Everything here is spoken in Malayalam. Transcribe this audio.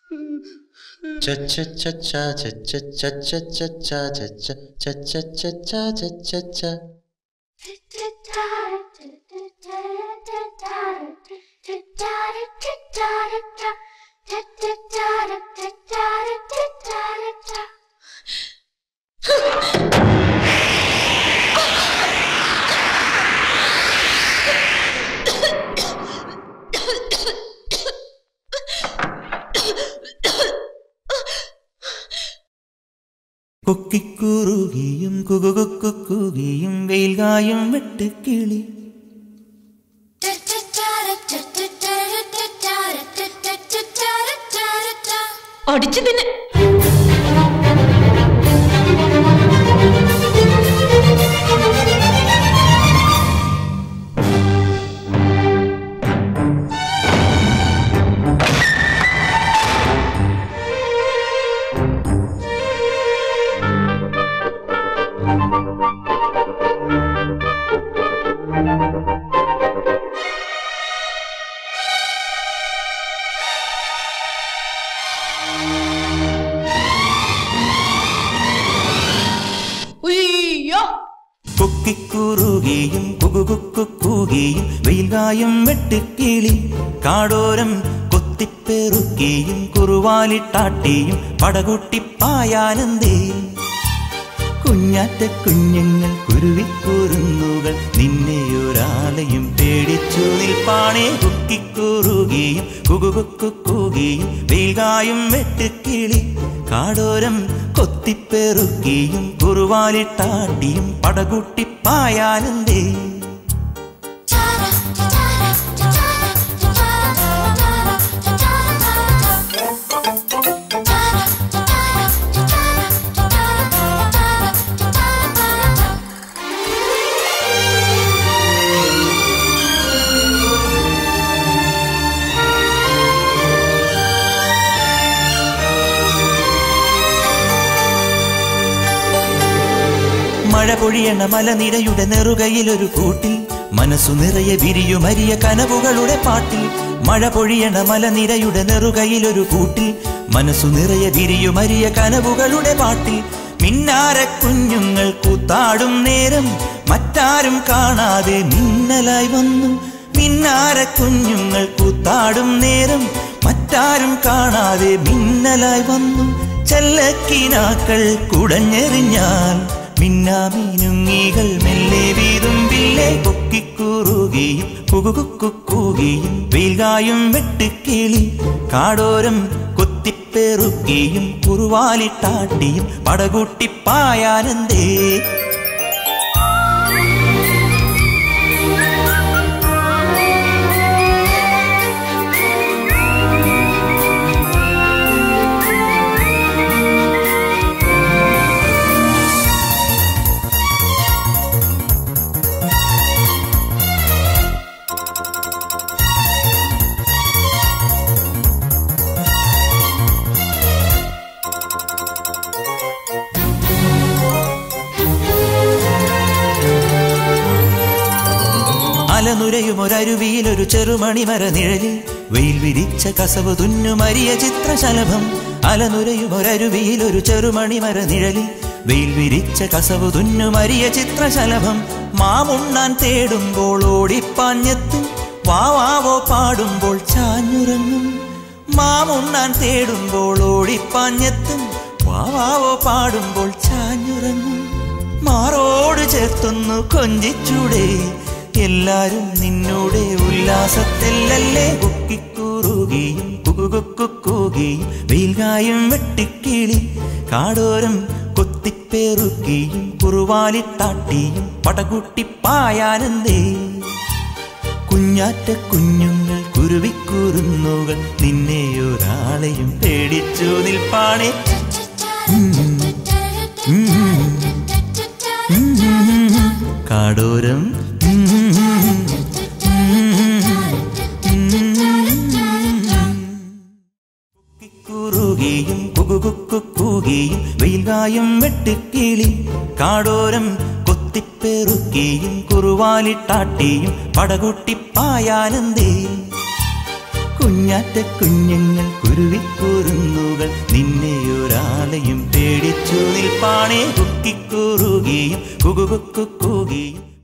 കൊക്കിക്കുറുകിയും കുകുകുക്കുകിയും വെയിൽകായും വെട്ടുക്കിളി അടിച്ചു തന്നെ ഉയ്യോ കൊക്കിക്കുറുകിയും കുകുകുക്കുകിയും വെയിൽകായും വെട്ടുക്കിളി കാടോരം കൊത്തിപ്പെറുക്കിയും കുറുവാലിട്ടാട്ടിയും പടകൂട്ടിപ്പായാനന്ദേ കുഞ്ഞാറ്റ കുഞ്ഞുങ്ങൾ കുരുവിക്കുറുന്നുകൾ നിന്നെ ഒരാളെയും പേടിച്ചു നിൽപ്പാണേ കുക്കിക്കുറുകിയും കുകുകുക്കുകിയും വെയിൽകായും വെട്ടുക്കിളി കാടോരം കൊത്തിപ്പെറുക്കിയും കുറുവാലിട്ടാട്ടിയും പടകൂട്ടിപ്പായാനന്ദേ മഴ പൊഴിയണ മലനിരയുടെ നെറുകയിലൊരു കൂട്ടിൽ മനസ്സു നിറയെ വിരിയുമരിയ കനവുകളുടെ പാട്ടിൽ മഴ പൊഴിയണ മലനിരയുടെ നെറുകയിലൊരു കൂട്ടിൽ മനസ്സു നിറയെ വിരിയുമരിയ കനവുകളുടെ പാട്ടിൽ മിന്നാര കുഞ്ഞുങ്ങൾ കൂത്താടും നേരം മറ്റാരും കാണാതെ മിന്നലായി വന്നു മിന്നാര കുഞ്ഞുങ്ങൾ കൂത്താടും നേരം മറ്റാരും കാണാതെ മിന്നലായി വന്നു ചെല്ലക്കിനാക്കൾ കുടഞ്ഞെറിഞ്ഞാൽ മിന്നാമീനുങ്ങീകൾ മെല്ലെ വീതുമ്പില്ലേ കൊക്കിക്കൂറുകയും കുകുകുക്കുകിയും വെയിൽകായും വെട്ടുക്കിളി കാടോരം കൊത്തിപ്പെറുക്കിയും കുറുവാലിട്ടാട്ടിയും പടകൂട്ടിപ്പായാനന്ദേ അലനുരയും ഒരരുവിയിൽ ഒരു ചെറുമണിമര നിഴലിൽ വെയിൽ വിരിച്ച കസവ് തുന്നുമരിയ ചിത്രശലഭം അലനുരയും ഒരരുവിയിൽ ഒരു ചെറുമണിമര നിഴലിൽ വെയിൽ വിരിച്ച കസവ് തുന്നുമരിയ ചിത്രശലഭം മാമുണ്ണാൻ തേടുമ്പോൾ ഓടിപ്പാഞ്ഞെത്തും വാവാവോ പാടുമ്പോൾ ചാഞ്ഞുറങ്ങും മാമുണ്ണാൻ തേടുമ്പോൾ ഓടിപ്പാഞ്ഞെത്തും വാവാവോ പാടുമ്പോൾ ചാഞ്ഞുറങ്ങും മാറോട് ചേർത്തൊന്നു കൊഞ്ചിച്ചൂടെ എല്ലാരും നിന്നോടെ ഉല്ലാസത്തിലല്ലേ കുക്കിക്കൂറുകയും കുകുകുക്കുകിയും വെയിൽകായും വെട്ടിക്കിളി കാടോരം കൊത്തിപ്പേറുകയും കുറുവാലിട്ടാട്ടിയും പടകൂട്ടിപ്പായാനന്ദേ കുഞ്ഞാറ്റ കുഞ്ഞുങ്ങൾ കുരുവിക്കൂറുന്നുകൾ നിന്നെ ഒരാളെയും പേടിച്ചു നിൽപ്പാണേ കാടോരം കുറുകയും കുകുകുക്കുകിയും വെയിൽകായും വെട്ടുക്കിളി കാടോരം കൊത്തിപ്പെറുക്കിയും കുറുവാലിട്ടാട്ടിയും പടകൂട്ടിപ്പായാനന്ദേ കുഞ്ഞാറ്റ കുഞ്ഞുങ്ങൾ കുരുവിക്കൂറുന്നുകൾ നിന്നെ ഒരാളെയും പേടിച്ചു നിൽപ്പാണേ കുക്കിക്കൂറുകയും കുകുകുക്കുകയും